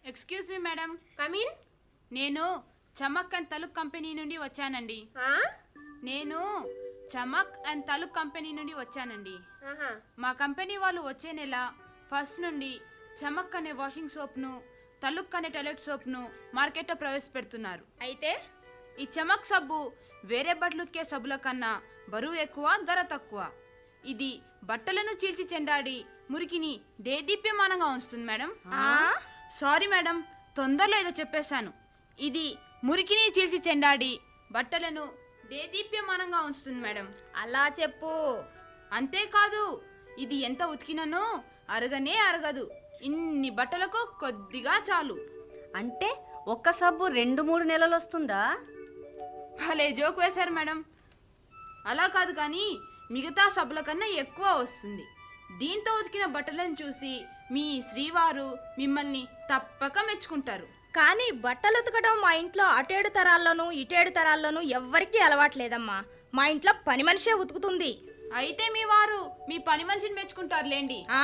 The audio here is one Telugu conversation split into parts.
ఎక్స్క్యూజ్ మీ మేడం కమీన్ నేను చమక్ అండ్ తలుక్ కంపెనీ నుండి వచ్చానండి నేను చమక్ అండ్ తలుక్ కంపెనీ నుండి వచ్చానండి మా కంపెనీ వాళ్ళు వచ్చే నెల ఫస్ట్ నుండి చమక్ అనే వాషింగ్ సోప్ను తలుక్ అనే టాయిలెట్ సోప్ను మార్కెట్లో ప్రవేశపెడుతున్నారు అయితే ఈ చమక్ సబ్బు వేరే బట్టలు ఉతికే సబ్బుల కన్నా బరువు ఎక్కువ ధర తక్కువ ఇది బట్టలను చీల్చి చెండాడి మురికిని దేదీప్యమానంగా ఉంచుతుంది మేడం సారీ మేడం తొందరలో ఏదో చెప్పేశాను ఇది మురికిని చీల్చి చెండాడి బట్టలను దేదీప్యమానంగా ఉంచుతుంది మేడం అలా చెప్పు అంతేకాదు ఇది ఎంత ఉతికిననో అరగనే అరగదు ఇన్ని బట్టలకు కొద్దిగా చాలు అంటే ఒక్క సబ్బు రెండు మూడు నెలలు వస్తుందా భలే జోక్ వేశారు మేడం అలా కాదు కానీ మిగతా సబ్బుల కన్నా ఎక్కువ వస్తుంది దీంతో ఉతికిన బట్టలను చూసి మీ శ్రీవారు మిమ్మల్ని తప్పక మెచ్చుకుంటారు కానీ బట్టలు ఉతకడం మా ఇంట్లో అటేడు తరాల్లోనూ ఇటేడు తరాల్లోనూ ఎవ్వరికీ అలవాట్లేదమ్మా మా ఇంట్లో పని మనిషే ఉతుకుతుంది అయితే మీ వారు మీ పని మనిషిని మెచ్చుకుంటారులేండి ఆ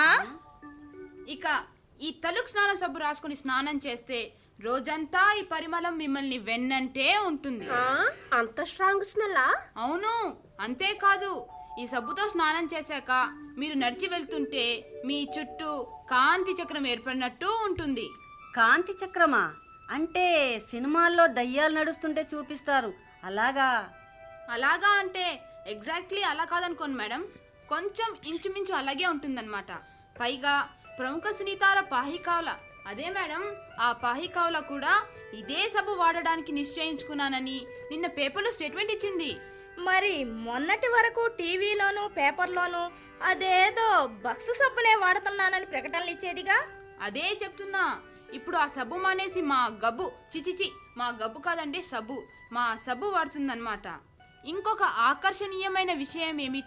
ఇక ఈ తలుకు స్నానం సబ్బు రాసుకుని స్నానం చేస్తే రోజంతా ఈ పరిమళం మిమ్మల్ని వెన్నంటే ఉంటుంది అంత స్ట్రాంగ్ స్మెల్లా అవును అంతేకాదు ఈ సబ్బుతో స్నానం చేశాక మీరు నడిచి వెళ్తుంటే మీ చుట్టూ కాంతి చక్రం ఏర్పడినట్టు ఉంటుంది కాంతి చక్రమా అంటే సినిమాల్లో దయ్యాలు నడుస్తుంటే చూపిస్తారు అలాగా అలాగా అంటే ఎగ్జాక్ట్లీ అలా కాదనుకోండి మేడం కొంచెం ఇంచుమించు అలాగే ఉంటుందన్నమాట పైగా ప్రముఖ సినీతార పాహికావుల అదే మేడం ఆ పాహికావుల కూడా ఇదే సబ్బు వాడడానికి నిశ్చయించుకున్నానని నిన్న పేపర్లో స్టేట్మెంట్ ఇచ్చింది మరి మొన్నటి వరకు టీవీలోను పేపర్లోను అదేదో బక్స్ సబ్బునే వాడుతున్నానని ప్రకటనలు ఇచ్చేదిగా అదే చెప్తున్నా ఇప్పుడు ఆ సబ్బు మానేసి మా గబ్బు చిచిచి మా గబ్బు కాదండి సబ్బు మా సబ్బు వాడుతుందన్నమాట ఇంకొక ఆకర్షణీయమైన విషయం ఏమిటంటే